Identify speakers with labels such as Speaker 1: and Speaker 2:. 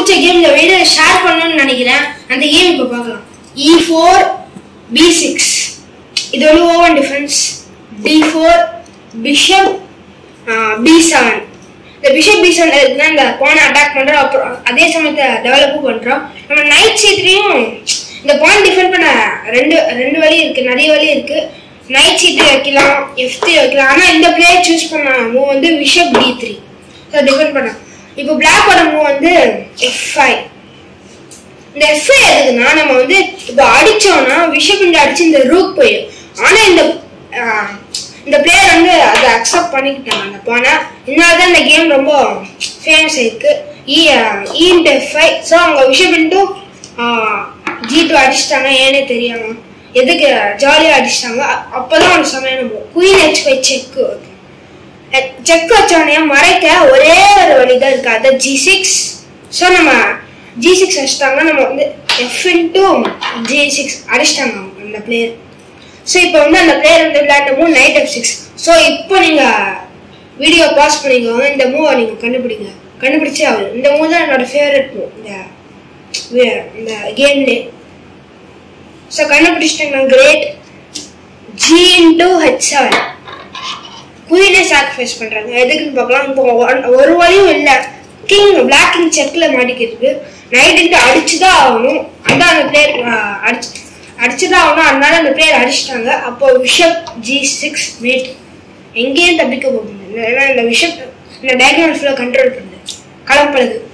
Speaker 1: பிடிச்ச கேம் இந்த video share பண்ணணும்னு நினைக்கிறேன் அந்த கேம் இப்போ பார்க்கலாம் இ ஃபோர் பி சிக்ஸ் இது வந்து Owen defence D four bishop B seven இந்த பிஷப் பி செவன் இருக்குன்னா இந்த பானை அட்டாக் பண்ணுறோம் அப்புறம் அதே சமயத்தை டெவலப்பும் பண்ணுறோம் நம்ம நைட் சீட்லேயும் இந்த பாயிண்ட் டிஃபெண்ட் பண்ண ரெண்டு ரெண்டு வழி இருக்குது நிறைய வழி இருக்குது நைட் சீட்டு வைக்கலாம் எஃப் த்ரீ வைக்கலாம் ஆனால் இந்த பிளேயர் சூஸ் பண்ண மூவ் வந்து bishop D three so defend பண்ண இப்போ பிளாக்கோட மூவ் வந்து எஃப் ஃபைவ் இந்த எஃப் எதுக்குன்னா நம்ம வந்து இப்போ அடிச்சோம்னா விஷகுண்டு அடிச்சு இந்த ரூக் போயிடும் ஆனா இந்த ஆஹ், இந்த பிளேயர் வந்து அதை அக்செப்ட் பண்ணிக்கிட்டாங்க அந்த பானை இதனால தான் இந்த கேம் ரொம்ப ஃபேமஸ் ஆயிருக்கு E into F five so அவங்க விஷகுண்டு ஜி டூ அடிச்சிட்டாங்க ஏனே தெரியாம எதுக்கு ஜாலியாக அடிச்சிட்டாங்க அ- அப்பதான் அவங்க சமையல் queen H five check check வச்சோடனே மறைக்க ஒரே ஒரு வழி தான் இருக்கு அது ஜி சிக்ஸ் ஸோ நம்ம ஜி சிக்ஸ் அடிச்சிட்டாங்க நம்ம வந்து எஃப் இன்ட்டு ஜி சிக்ஸ் அடிச்சிட்டாங்க அவங்க அந்த பிளேயர் ஸோ இப்போ வந்து அந்த பிளேயர் வந்து விளையாண்ட move knight F six so இப்போ நீங்கள் வீடியோ பாஸ் பண்ணிக்கோங்க இந்த மூவை நீங்கள் கண்டுபிடிங்க கண்டுபிடிச்சே ஆகுது இந்த மூவ் தான் என்னோட ஃபேவரட் மூவ் இந்த வே- இந்த கேம்லே ஸோ கண்டுபிடிச்சிட்டாங்க great G into H seven குயினே சாக்ரிஃபைஸ் பண்றாங்க எதுக்குன்னு பார்க்கலாம் இப்போ ஒன்- ஒரு வழியும் இல்லை கிங் பிளாக் கிங் செக்ல மாட்டிக்கிருக்கு நைட்டு அடிச்சுதான் ஆகணும் அதான் அந்த பிளேயர் அடிச்சு அடிச்சுதான் ஆகணும் அதனால அந்த பிளேயர் அடிச்சிட்டாங்க அப்போ விஷப் ஜி சிக்ஸ் மேட் எங்கேயும் தப்பிக்க போகுது ஏன்னா இந்த விஷப் இந்த டயக்னல் ஃபுல்லாக கண்ட்ரோல் பண்ணுது களப்பழுது